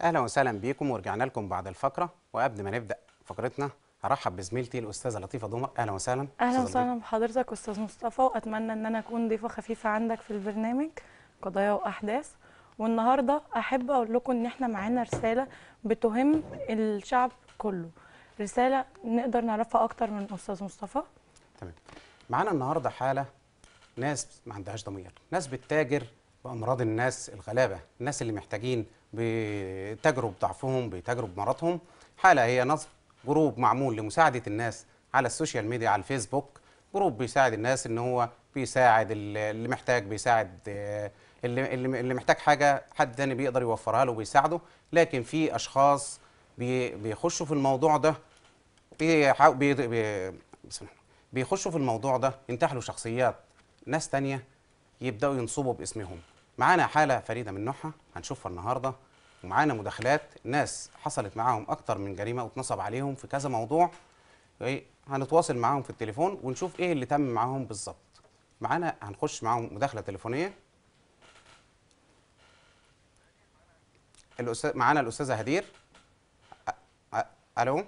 اهلا وسهلا بيكم ورجعنا لكم بعد الفقره وقبل ما نبدا فقرتنا هرحب بزميلتي الاستاذه لطيفه دومر اهلا وسهلا اهلا أستاذة وسهلا بحضرتك استاذ مصطفى واتمنى ان انا اكون ضيفه خفيفه عندك في البرنامج قضايا واحداث والنهارده احب اقول لكم ان احنا معانا رساله بتهم الشعب كله رساله نقدر نعرفها اكتر من استاذ مصطفى تمام معانا النهارده حاله ناس ما عندهاش ضمير ناس بتتاجر بامراض الناس الغلابه الناس اللي محتاجين بتجروا بضعفهم بتجروا بمرضهم حاله هي نصب جروب معمول لمساعده الناس على السوشيال ميديا على الفيسبوك جروب بيساعد الناس ان هو بيساعد اللي اللي محتاج بيساعد آه، اللي اللي اللي محتاج حاجه حد تاني بيقدر يوفرها له وبيساعده لكن في اشخاص بي- بيخشوا في الموضوع ده بيحاو- بي بي بسم الله. بيخشوا في الموضوع ده ينتحلوا شخصيات ناس تانية يبدأوا ينصبوا باسمهم معانا حالة فريدة من نوعها هنشوفها النهاردة ومعانا مداخلات ناس حصلت معاهم أكتر من جريمة واتنصب عليهم في كذا موضوع إيه، هنتواصل معاهم في التليفون ونشوف إيه اللي تم معاهم بالظبط معانا هنخش معاهم مداخلة تليفونية الأستاذ معانا الأستاذة هدير أ- أ- ألو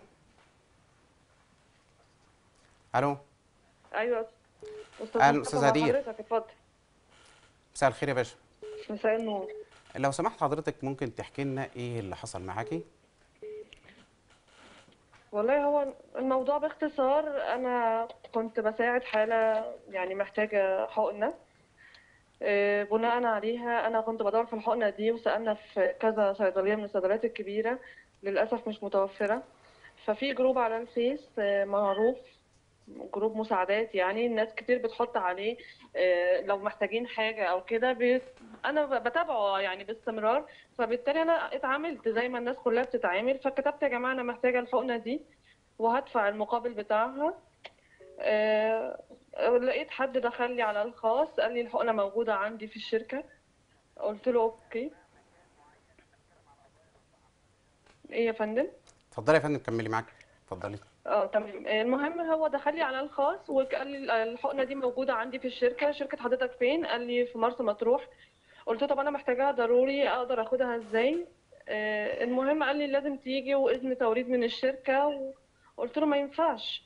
ألو ايوه استاذ أهلا، مصطفى أستاذة مع هدير. حضرتك اتفضل مساء الخير يا باشا مساء النور لو سمحت حضرتك ممكن تحكي لنا ايه اللي حصل معاكي والله هو الموضوع باختصار انا كنت بساعد حاله يعني محتاجه حقنه آه، بناء عليها انا كنت بدور في الحقنه دي وسالنا في كذا صيدليه من الصيدليات الكبيره للاسف مش متوفره ففي جروب على الفيس آه، معروف جروب مساعدات يعني الناس كتير بتحط عليه آه، لو محتاجين حاجة أو كده بي- أنا ب- بتابعه يعني باستمرار فبالتالي أنا اتعاملت زي ما الناس كلها بتتعامل فكتبت يا جماعة أنا محتاجة الحقنة دي وهدفع المقابل بتاعها آه، لقيت حد دخل لي على الخاص قال لي الحقنة موجودة عندي في الشركة قلت له أوكي إيه يا فندم؟ اتفضلي يا فندم كملي معاك اتفضلي اه تمام المهم هو دخل لي على الخاص وقال لي الحقنه دي موجوده عندي في الشركه شركه حضرتك فين قال لي في مرسى مطروح قلت له طب انا محتاجاها ضروري اقدر اخدها ازاي آه، المهم قال لي لازم تيجي واذن توريد من الشركه وقلت له ما ينفعش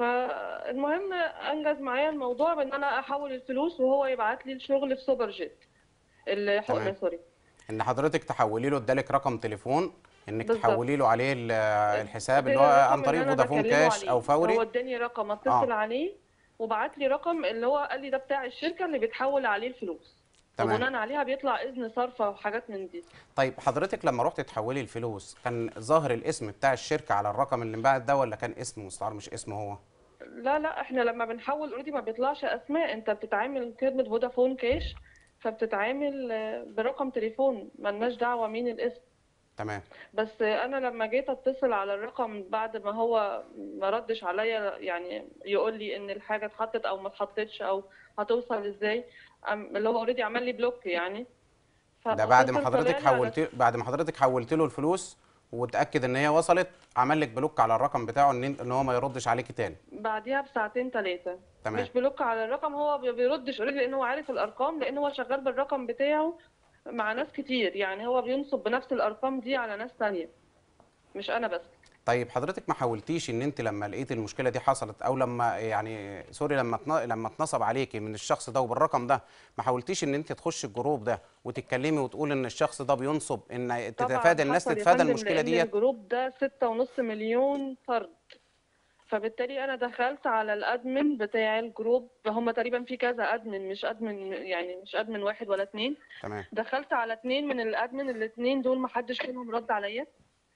فالمهم انجز معايا الموضوع بان انا احول الفلوس وهو يبعت لي الشغل في سوبر جيت الحقنه تمام. سوري ان حضرتك تحولي له ادالك رقم تليفون انك بالظبط. تحولي له عليه ال- الحساب اللي اداني هو الرقم عن طريق اللي أنا فودافون بكلمه كاش عليه. او هو فوري اداني رقم اتصل آه. عليه وبعت لي رقم اللي هو قال لي ده بتاع الشركه اللي بتحول عليه الفلوس تمام. وبناء عليها بيطلع اذن صرفه وحاجات من دي طيب حضرتك لما رحت تحولي الفلوس كان ظاهر الاسم بتاع الشركه على الرقم اللي انبعت ده ولا كان اسم مستعار مش اسمه هو لا لا احنا لما بنحول اوريدي ما بيطلعش اسماء انت بتتعامل خدمه فودافون كاش فبتتعامل آه، برقم تليفون ملناش دعوه مين الاسم تمام بس انا لما جيت اتصل على الرقم بعد ما هو ما ردش عليا يعني يقول لي ان الحاجه اتحطت او ما اتحطتش او هتوصل ازاي أم- اللي هو اوريدي عمل لي بلوك يعني ده بعد ما فاتصل حضرتك طلع لي على- حولت بعد ما حضرتك حولت له الفلوس وتاكد ان هي وصلت عمل لك بلوك على الرقم بتاعه ان ان هو ما يردش عليكي تاني بعديها بساعتين ثلاثه تمام. مش بلوك على الرقم هو ما بيردش اوريدي لان هو عارف الارقام لان هو شغال بالرقم بتاعه مع ناس كتير يعني هو بينصب بنفس الارقام دي على ناس تانية مش انا بس طيب حضرتك ما حاولتيش ان انت لما لقيت المشكله دي حصلت او لما يعني سوري لما اتن- لما اتنصب عليكي من الشخص ده وبالرقم ده ما حاولتيش ان انت تخشي الجروب ده وتتكلمي وتقول ان الشخص ده بينصب ان طبعاً تتفادى الناس حصل يا تتفادى فندم، المشكله لأن ديت الجروب ده ستة ونص مليون فرد فبالتالي انا دخلت على الادمن بتاع الجروب هم تقريبا في كذا ادمن مش ادمن يعني مش ادمن واحد ولا اتنين تمام دخلت على اتنين من الادمن الاتنين دول محدش فيهم رد عليا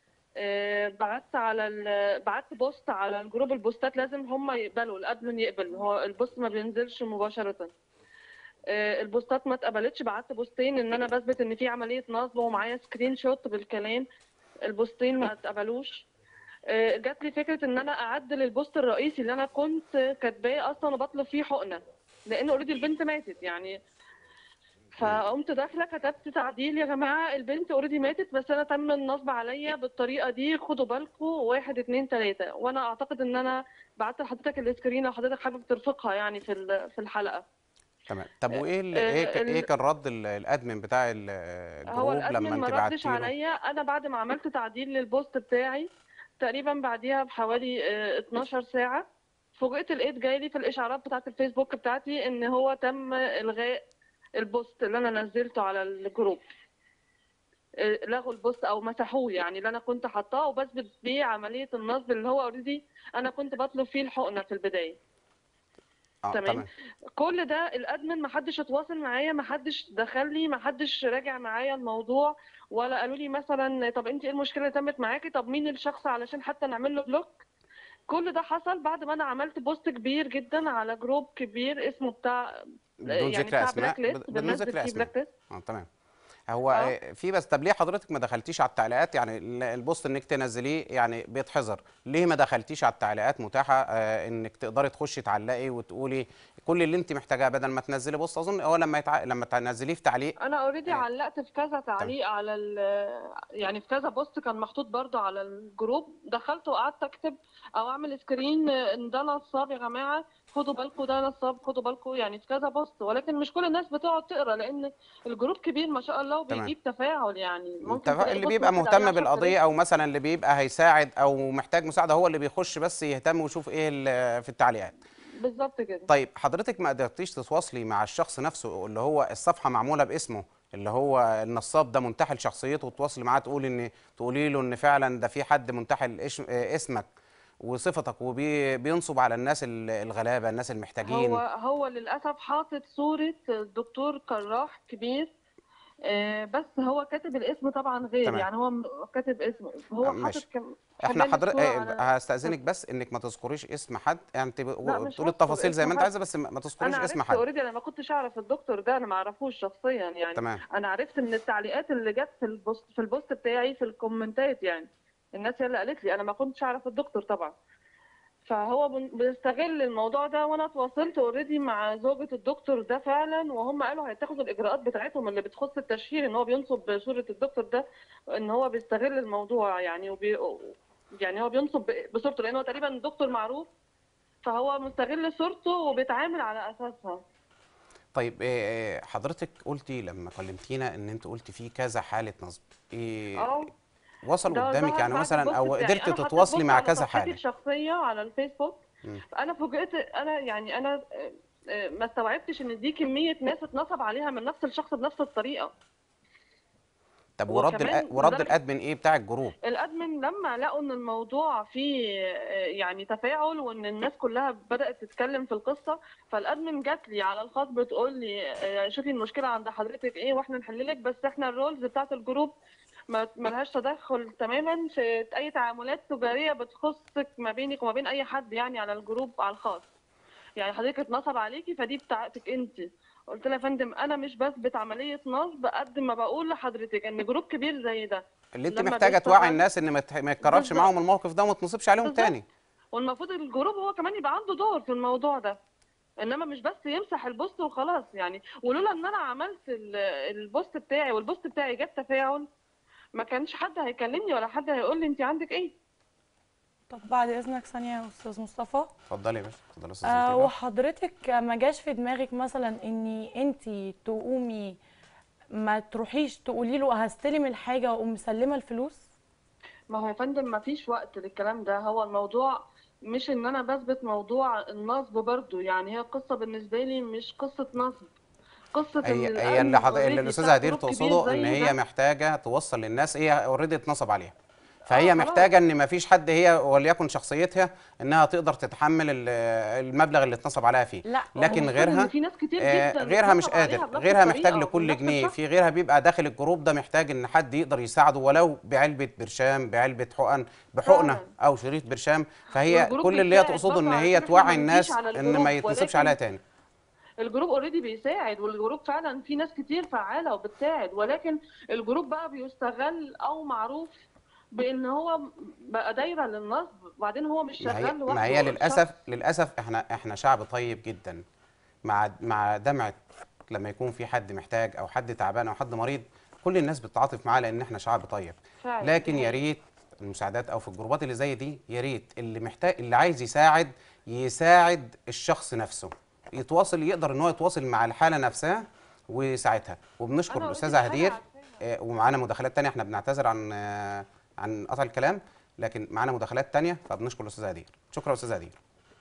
آه، بعت على ال... بعت بوست على الجروب البوستات لازم هم يقبلوا الادمن يقبل هو البوست ما بينزلش مباشرة آه، البوستات ما اتقبلتش بعت بوستين ان انا بثبت ان في عملية نصب ومعايا سكرين شوت بالكلام البوستين ما اتقبلوش آه، جات لي فكرة ان انا اعدل البوست الرئيسي اللي انا كنت كاتباه اصلا وبطلب فيه حقنة لان اوريدي البنت ماتت يعني فقمت داخله كتبت تعديل يا جماعه البنت اوريدي ماتت بس انا تم النصب عليا بالطريقه دي خدوا بالكم واحد اتنين تلاته وانا اعتقد ان انا بعت لحضرتك السكرين لو حضرتك حابب ترفقها يعني في ال- في الحلقه تمام طب وايه ال- آه، ايه ك- ايه ال- كان رد ال- الادمن بتاع ال- هو الجروب الادمن لما ما انت ردش بعتي له عليا انا بعد ما عملت تعديل للبوست بتاعي تقريبا بعديها بحوالي آه، 12 ساعة فوجئت لقيت جايلي في الاشعارات بتاعت الفيسبوك بتاعتي ان هو تم الغاء البوست اللي انا نزلته على الجروب آه، لغوا البوست او مسحوه يعني اللي انا كنت حاطاه وبثبت بيه عملية النصب اللي هو اوريدي انا كنت بطلب فيه الحقنة في البداية اه تمام. تمام كل ده الادمن ما حدش اتواصل معايا ما حدش دخل لي ما حدش راجع معايا الموضوع ولا قالوا لي مثلا طب انت ايه المشكله اللي تمت معاكي طب مين الشخص علشان حتى نعمل له بلوك كل ده حصل بعد ما انا عملت بوست كبير جدا على جروب كبير اسمه بتاع بدون يعني ذكر بتاع اسماء بلاك ليست بد- بدون بالناس ذكر بتجيب اسماء بلاك ليست اه تمام هو آه. آه، في بس طب ليه حضرتك ما دخلتيش على التعليقات يعني ال- البوست انك تنزليه يعني بيتحظر ليه ما دخلتيش على التعليقات متاحه آه انك تقدري تخشي تعلقي وتقولي كل اللي انت محتاجاه بدل ما تنزلي بوست اظن هو لما يتع... لما تنزليه في تعليق انا اوريدي آه. علقت في كذا تعليق على ال يعني في كذا بوست كان محطوط برضو على الجروب دخلت وقعدت اكتب او اعمل سكرين ان ده نصاب يا جماعه خدوا بالكم ده نصاب خدوا بالكم يعني في كذا بوست ولكن مش كل الناس بتقعد تقرا لان الجروب كبير ما شاء الله تمام. وبيجيب تفاعل يعني ممكن التفا- تلاقي اللي بوست بيبقى واحد عليه مهتم 10 بالقضيه او مثلا اللي بيبقى هيساعد او محتاج مساعده هو اللي بيخش بس يهتم ويشوف ايه ال- في التعليقات بالظبط كده طيب حضرتك ما قدرتيش تتواصلي مع الشخص نفسه اللي هو الصفحه معموله باسمه اللي هو النصاب ده منتحل شخصيته وتواصلي معاه تقولي ان تقولي له ان فعلا ده في حد منتحل إش- آه، اسمك وصفتك وبينصب على الناس ال- الغلابه الناس المحتاجين هو هو للاسف حاطط صوره دكتور جراح كبير آه، بس هو كاتب الاسم طبعا غير تمام. يعني هو م- كاتب اسم هو آه، حاطط ماشي. كم احنا كمان حضرتك الصورة على- هستاذنك بس انك ما تذكريش اسم حد يعني تبقى- لا، مش تقولي هذكر التفاصيل زي اسم ما انت حد. عايزه بس ما ما تذكريش انا اسم عرفت حد اوريدي انا ما كنتش اعرف الدكتور ده انا ما اعرفوش شخصيا يعني تمام انا عرفت من التعليقات اللي جت في البوست في البوست بتاعي في الكومنتات يعني الناس هي اللي قالت لي انا ما كنتش اعرف الدكتور طبعا فهو بن- بيستغل الموضوع ده وانا اتواصلت اوريدي مع زوجة الدكتور ده فعلا وهم قالوا هيتخذوا الاجراءات بتاعتهم اللي بتخص التشهير ان هو بينصب صورة الدكتور ده ان هو بيستغل الموضوع يعني وبي يعني هو بينصب ب- بصورته لان هو تقريبا دكتور معروف فهو مستغل صورته وبيتعامل على اساسها طيب إيه إيه، حضرتك قلتي لما كلمتينا ان انت قلتي في كذا حاله نصب إيه اه وصل ده قدامك ظهر يعني بعد مثلا البوست او بتاعي. قدرتي أنا حطيت تتواصلي بوست مع على كذا صفحتي حاله الشخصية على الفيسبوك مم. أنا فوجئت أنا يعني أنا آه، آه، ما استوعبتش إن دي كمية ناس اتنصب عليها من نفس الشخص بنفس الطريقة طب ورد وكمان الأ- ورد لدرجة- الادمن ايه بتاع الجروب الأدمن لما لقوا إن الموضوع فيه آه، يعني تفاعل وإن الناس كلها بدأت تتكلم في القصة فالأدمن جات لي على الخاص بتقول لي آه، شوفي المشكلة عند حضرتك إيه وإحنا نحللك بس إحنا الرولز بتاعت الجروب ما ملهاش تدخل تماما في اي تعاملات تجاريه بتخصك ما بينك وما بين اي حد يعني على الجروب على الخاص يعني حضرتك اتنصب عليكي فدي بتاعتك انت قلت لها يا فندم انا مش بثبت عمليه نصب قد ما بقول لحضرتك ان جروب كبير زي ده اللي انت لما محتاجه بيشتغل- توعي الناس ان ما ت- ما يتكررش بالظبط. معاهم الموقف ده وما تنصبش عليهم بالظبط. تاني والمفروض الجروب هو كمان يبقى عنده دور في الموضوع ده انما مش بس يمسح البوست وخلاص يعني ولولا ان انا عملت ال- البوست بتاعي والبوست بتاعي جاب تفاعل ما كانش حد هيكلمني ولا حد هيقول لي انت عندك ايه طب بعد اذنك ثانيه يا استاذ مصطفى اتفضلي يا باشا اتفضلي يا استاذ آه لطيفة. وحضرتك ما جاش في دماغك مثلا اني انت تقومي ما تروحيش تقولي له هستلم الحاجه واقوم مسلمه الفلوس ما هو يا فندم ما فيش وقت للكلام ده هو الموضوع مش ان انا بثبت موضوع النصب برضو يعني هي القصة بالنسبة لي مش قصة نصب قصة ان هي هي الأمن اللي حض... already اللي الاستاذه بتاع هدير جروب كبير تقصده ان زي هي ده. محتاجه توصل للناس هي اوريدي اتنصب عليها فهي آه، خلاص. محتاجه ان ما فيش حد هي وليكن شخصيتها انها تقدر تتحمل ال- المبلغ اللي اتنصب عليها فيه لا لكن المفروض إن غيرها في ناس كتير آه، جدا غيرها مش بتنصب عليها قادر بنفس غيرها محتاج الطريقة لكل وبنفس جنيه الشخص. في غيرها بيبقى داخل الجروب ده محتاج ان حد يقدر يساعده ولو بعلبه برشام بعلبه حقن بحقنه فعلا. او شريط برشام فهي والجروب كل اللي هي بيساعد تقصده ان برضه هي عشان إحنا توعي ما الناس نجيش على ان ما الجروب، يتنصبش ولكن عليها تاني الجروب اوريدي بيساعد والجروب فعلا في ناس كتير فعالة وبتساعد ولكن الجروب بقى بيستغل او معروف بان هو بقى دايرة للنصب وبعدين هو مش ما هي شغال لوحده ما هي الشخص للاسف للاسف احنا احنا شعب طيب جدا مع مع دمعه لما يكون في حد محتاج او حد تعبان او حد مريض كل الناس بتتعاطف معاه لان احنا شعب طيب فعلا لكن يا ريت المساعدات او في الجروبات اللي زي دي يا ريت اللي محتاج اللي عايز يساعد يساعد الشخص نفسه يتواصل يقدر ان هو يتواصل مع الحاله نفسها ويساعدها وبنشكر أنا الاستاذه قلت هدير الحالة آه، ومعانا مداخلات تانية احنا بنعتذر عن آه، عن قطع الكلام لكن معانا مداخلات تانية فبنشكر الاستاذه هدير شكرا استاذه هدير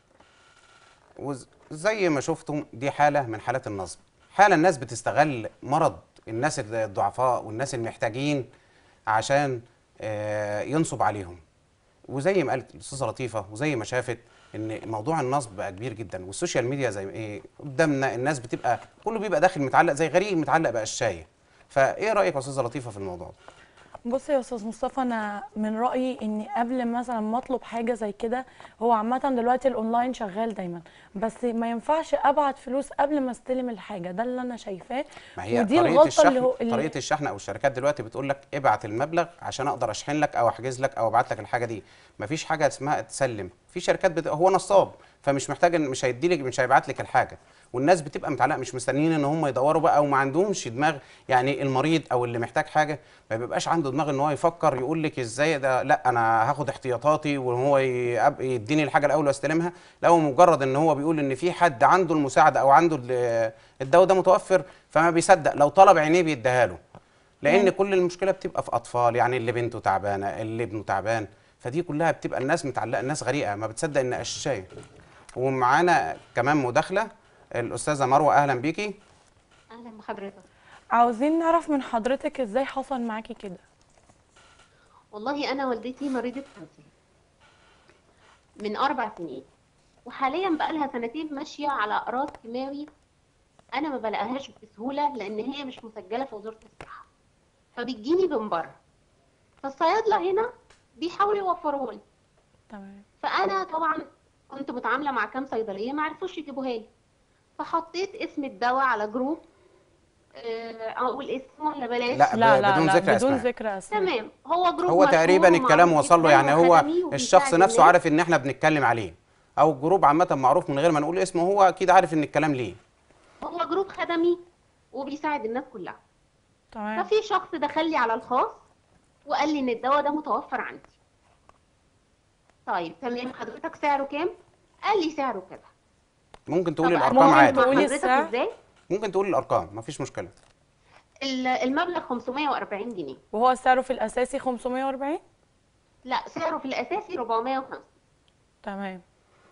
وزي ما شفتم دي حاله من حالات النصب حاله الناس بتستغل مرض الناس الضعفاء والناس المحتاجين عشان آه، ينصب عليهم وزي ما قالت الاستاذه لطيفه وزي ما شافت ان موضوع النصب بقى كبير جدا والسوشيال ميديا زي ما ايه قدامنا الناس بتبقى كله بيبقى داخل متعلق زي غريق متعلق بقشايه فايه رايك يا استاذه لطيفه في الموضوع ده بص يا استاذ مصطفى انا من رايي اني قبل مثلا ما اطلب حاجه زي كده هو عامه دلوقتي الاونلاين شغال دايما بس ما ينفعش ابعت فلوس قبل ما استلم الحاجه ده اللي انا شايفاه ما هي ودي طريقه الغلطه الشحن اللي هو اللي طريقه الشحن او الشركات دلوقتي بتقول لك ابعت المبلغ عشان اقدر اشحن لك او احجز لك او ابعت لك الحاجه دي مفيش حاجه اسمها تسلم في شركات بت... هو نصاب فمش محتاج إن- مش هيدي لك مش هيبعت لك الحاجه والناس بتبقى متعلقه مش مستنيين ان هم يدوروا بقى وما عندهمش دماغ يعني المريض او اللي محتاج حاجه ما بيبقاش عنده دماغ ان هو يفكر يقول لك ازاي ده لا انا هاخد احتياطاتي وهو يقب- يديني الحاجه الاول واستلمها لا هو مجرد ان هو بيقول ان في حد عنده المساعده او عنده ال- الدواء ده متوفر فما بيصدق لو طلب عينيه بيديها له لان كل المشكله بتبقى في اطفال يعني اللي بنته تعبانه اللي ابنه تعبان فدي كلها بتبقى الناس متعلقه الناس غريقه ما بتصدق ان قشايه ومعانا كمان مداخله الاستاذه مروه اهلا بيكي اهلا بحضرتك عاوزين نعرف من حضرتك ازاي حصل معاكي كده والله انا والدتي مريضه كانسر من اربع سنين وحاليا بقالها سنتين ماشيه على اقراص كيماوي انا ما بلاقيهاش بسهوله لان هي مش مسجله في وزاره الصحه فبتجيني من بره فالصيادله هنا بيحاولوا يوفروها لي تمام فانا طبعا كنت متعامله مع كام صيدليه ما عرفوش يجيبوها لي فحطيت اسم الدواء على جروب آه، اقول اسم ولا بلاش لا، لا ب- لا بدون لا ذكر بدون أسماء. ذكر اسماء تمام هو جروب هو مشهور تقريبا الكلام ومعروف وصل له جداً يعني هو وخدمي الشخص وبيساعد نفسه الناس. عارف ان احنا بنتكلم عليه او الجروب عامه معروف من غير ما نقول اسمه هو اكيد عارف ان الكلام ليه هو جروب خدمي وبيساعد الناس كلها تمام ففي شخص دخل لي على الخاص وقال لي ان الدواء ده متوفر عندي طيب تمام حضرتك سعره كام قال لي سعره كذا ممكن تقولي طب الارقام ممكن عادي تقولي حضرتك السعر؟ ازاي ممكن تقولي الارقام مفيش مشكله ال- المبلغ 540 جنيه وهو سعره في الاساسي 540 لا سعره في الاساسي 450 تمام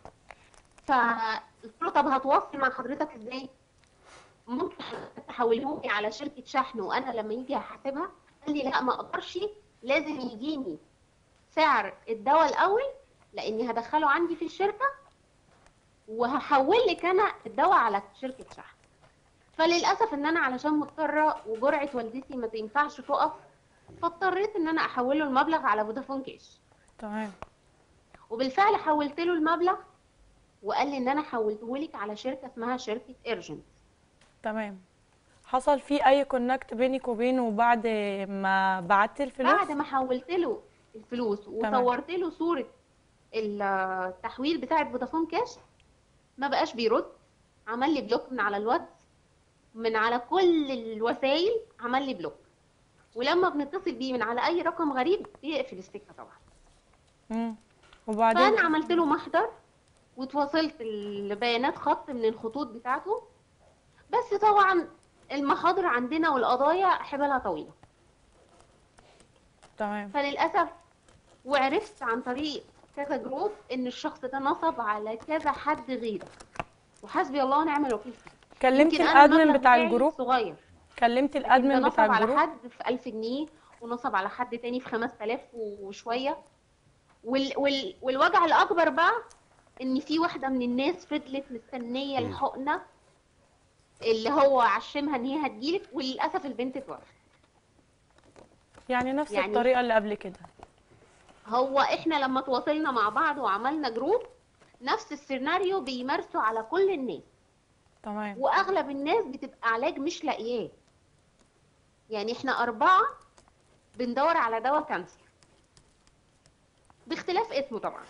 فقلت له طب هتواصل مع حضرتك ازاي ممكن حضرتك تحولهم لي على شركه شحن وانا لما يجي هحاسبها قال لي لا ما اقدرش لازم يجيني سعر الدواء الاول لاني هدخله عندي في الشركه وهحول لك انا الدواء على شركه شحن فللاسف ان انا علشان مضطره وجرعه والدتي ما تنفعش تقف فاضطريت ان انا احوله المبلغ على فودافون كاش تمام وبالفعل حولت له المبلغ وقال لي ان انا حولته لك على شركه اسمها شركه ايرجنت تمام حصل في اي كونكت بينك وبينه بعد ما بعت الفلوس بعد ما حولت له الفلوس تمام. وصورت له صوره التحويل بتاعه فودافون كاش ما بقاش بيرد عمل لي بلوك من على الواتس من على كل الوسائل عمل لي بلوك ولما بنتصل بيه من على اي رقم غريب بيقفل السكه طبعا مم. وبعدين فانا عملت له محضر وتواصلت البيانات خط من الخطوط بتاعته بس طبعا المحاضر عندنا والقضايا حبالها طويله تمام فللاسف وعرفت عن طريق كذا جروب ان الشخص ده نصب على كذا حد غيري وحسبي الله ونعم الوكيل فيه كلمت يمكن أنا الادمن المبلغ بتاع بتاعي الجروب صغير كلمت لكن ده الادمن نصب بتاع على الجروب حد في 1000 جنيه ونصب على حد تاني في 5000 وشويه وال وال والوجع الاكبر بقى ان في واحده من الناس فضلت مستنيه مم. الحقنه اللي هو عشمها ان هي هتجيلك وللاسف البنت اتوفت يعني نفس يعني- الطريقه اللي قبل كده هو احنا لما تواصلنا مع بعض وعملنا جروب نفس السيناريو بيمارسوا على كل الناس تمام واغلب الناس بتبقى علاج مش لاقياه يعني احنا اربعه بندور على دواء كانسر باختلاف اسمه طبعا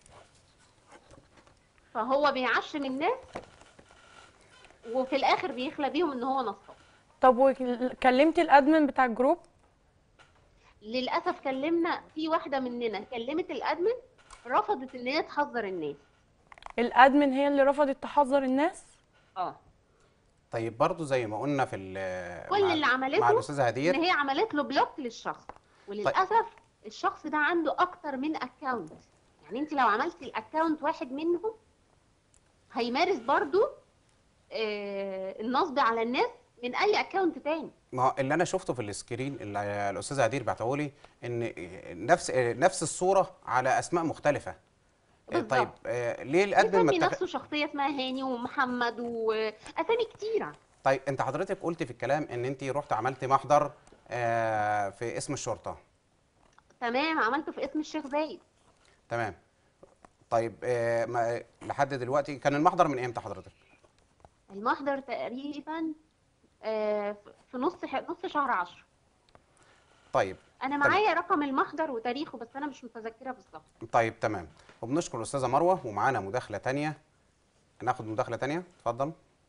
فهو بيعشم الناس وفي الاخر بيخلى بيهم ان هو نصاب طب وكلمت الادمن بتاع الجروب للاسف كلمنا في واحده مننا كلمت الادمن رفضت ان هي تحذر الناس الادمن هي اللي رفضت تحذر الناس اه طيب برضو زي ما قلنا في ال- كل مع- اللي مع عملته الاستاذه ان هدير هي عملت له بلوك للشخص وللاسف الشخص ده عنده اكتر من اكونت يعني انت لو عملتي الاكونت واحد منهم هيمارس برضو آه، النصب على الناس من اي اكونت تاني ما هو اللي انا شفته في السكرين اللي الاستاذه هدير بعته لي ان نفس نفس الصوره على اسماء مختلفه بالظبط. طيب آه، ليه الادمن ما يسمي اتخ... نفسه شخصيه اسمها هاني ومحمد واسامي كتيره طيب انت حضرتك قلت في الكلام ان انت رحت عملت محضر آه، في اسم الشرطه تمام عملته في اسم الشيخ زايد تمام طيب آه، ما لحد دلوقتي كان المحضر من امتى حضرتك المحضر تقريبا آه، في نص نص شهر 10 طيب انا تمام. معايا رقم المحضر وتاريخه بس انا مش متذكره بالظبط طيب تمام وبنشكر الاستاذه مروه ومعانا مداخله تانية ناخد مداخله تانية اتفضل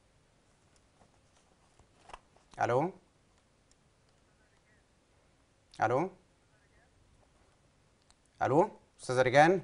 الو الو الو استاذه ريجان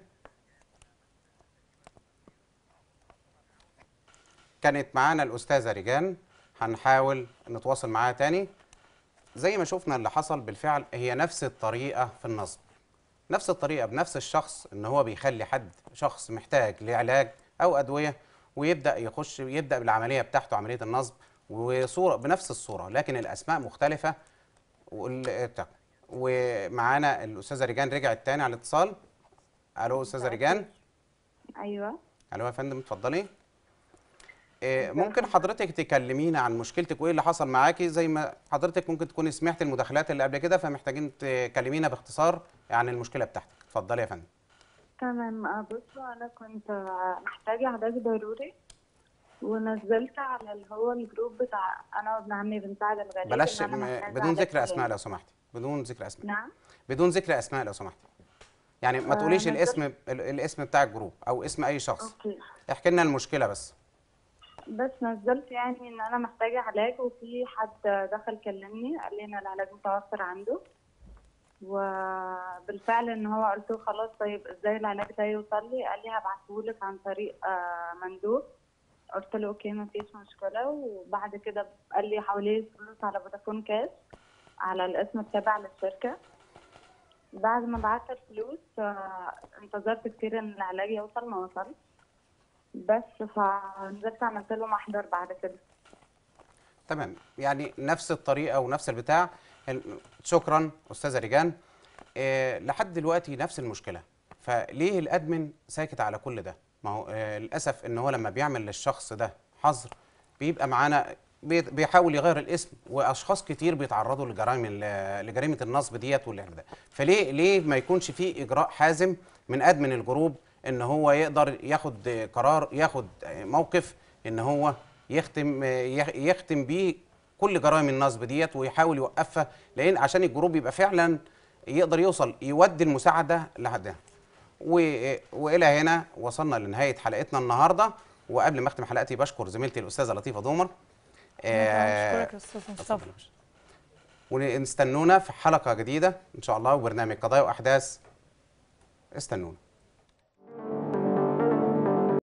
كانت معانا الاستاذه ريجان هنحاول نتواصل معاها تاني زي ما شفنا اللي حصل بالفعل هي نفس الطريقه في النصب نفس الطريقه بنفس الشخص ان هو بيخلي حد شخص محتاج لعلاج او ادويه ويبدا يخش يبدا بالعمليه بتاعته عمليه النصب وصوره بنفس الصوره لكن الاسماء مختلفه وال- تا- ومعانا الاستاذه ريجان رجعت تاني على الاتصال الو استاذه ريجان ايوه الو يا فندم اتفضلي إيه، ممكن حضرتك تكلمينا عن مشكلتك وايه اللي حصل معاكي زي ما حضرتك ممكن تكوني سمعت المداخلات اللي قبل كده فمحتاجين تكلمينا باختصار عن المشكله بتاعتك اتفضلي يا فندم تمام آه، بصوا انا كنت آه، محتاجه علاج ضروري ونزلت على اللي هو الجروب بتاع انا وابن عمي بنساعد الغريب بلاش إن أنا م- محتاجة بدون علاج ذكر اسماء فلاني. لو سمحتي بدون ذكر اسماء نعم بدون ذكر اسماء لو سمحتي يعني ما آه، تقوليش نزلت- الاسم ال- الاسم بتاع الجروب او اسم اي شخص اوكي احكي لنا المشكله بس بس نزلت يعني ان انا محتاجه علاج وفي حد دخل كلمني قال لي ان العلاج متوفر عنده وبالفعل ان هو قلت له خلاص طيب ازاي العلاج ده يوصل لي قال لي هبعتهولك عن طريق آه، مندوب قلت له اوكي مفيش مشكله وبعد كده قال لي حولي لي فلوس على فودافون كاش على الاسم التابع للشركه بعد ما بعت الفلوس آه، انتظرت كتير ان العلاج يوصل ما وصلش بس فنزلت عملت له محضر بعد كده تمام يعني نفس الطريقه ونفس البتاع ال- شكرا استاذه ريجان إيه لحد دلوقتي نفس المشكله فليه الادمن ساكت على كل ده ما هو آه للاسف ان هو لما بيعمل للشخص ده حظر بيبقى معانا بي- بيحاول يغير الاسم واشخاص كتير بيتعرضوا لجرائم ال- لجريمه النصب ديت والإعداء فليه ليه ما يكونش في اجراء حازم من ادمن الجروب ان هو يقدر ياخد آه، قرار ياخد آه، موقف ان هو يختم آه، يخ- يختم بيه كل جرائم النصب ديت ويحاول يوقفها لان عشان الجروب يبقى فعلا يقدر يوصل يودي المساعده لحدها و- والى هنا وصلنا لنهايه حلقتنا النهارده وقبل ما اختم حلقتي بشكر زميلتي الاستاذه لطيفه دومر آه، بشكرك يا استاذ مصطفى ونستنونا في حلقه جديده ان شاء الله وبرنامج قضايا واحداث استنونا